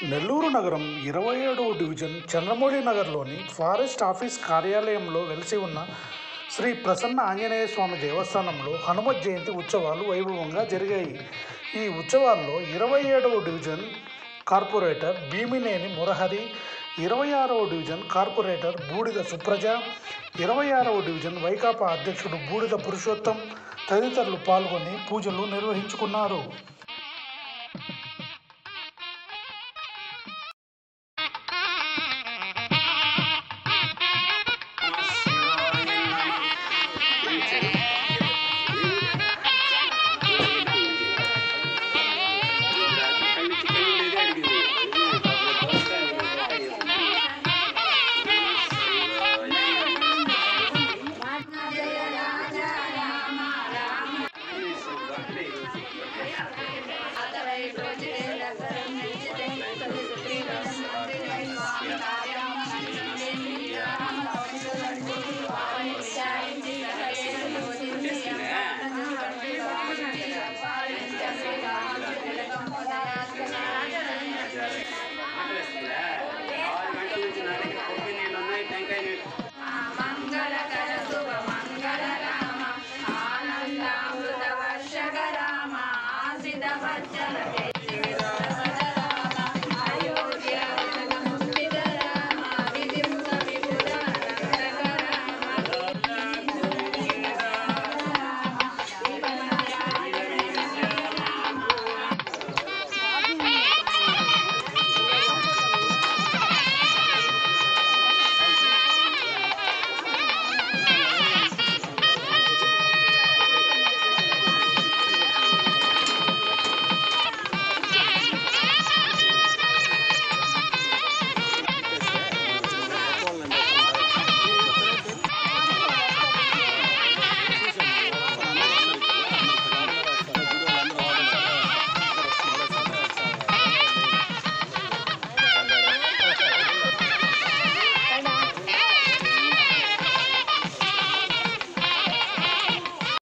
నెల్లూరు నగరం ఇరవై ఏడవ డివిజన్ చంద్రమౌళి నగర్లోని ఫారెస్ట్ ఆఫీస్ కార్యాలయంలో వెలిసి ఉన్న శ్రీ ప్రసన్న ఆంజనేయ స్వామి దేవస్థానంలో హనుమత్ జయంతి ఉత్సవాలు వైభవంగా జరిగాయి ఈ ఉత్సవాల్లో ఇరవై ఏడవ డివిజన్ కార్పొరేటర్ భీమినేని మురహరి ఇరవై ఆరవ డివిజన్ కార్పొరేటర్ బూడిద సుప్రజ ఇరవై ఆరవ డివిజన్ వైకాపా అధ్యక్షుడు బూడిద పురుషోత్తం తదితరులు పాల్గొని పూజలు నిర్వహించుకున్నారు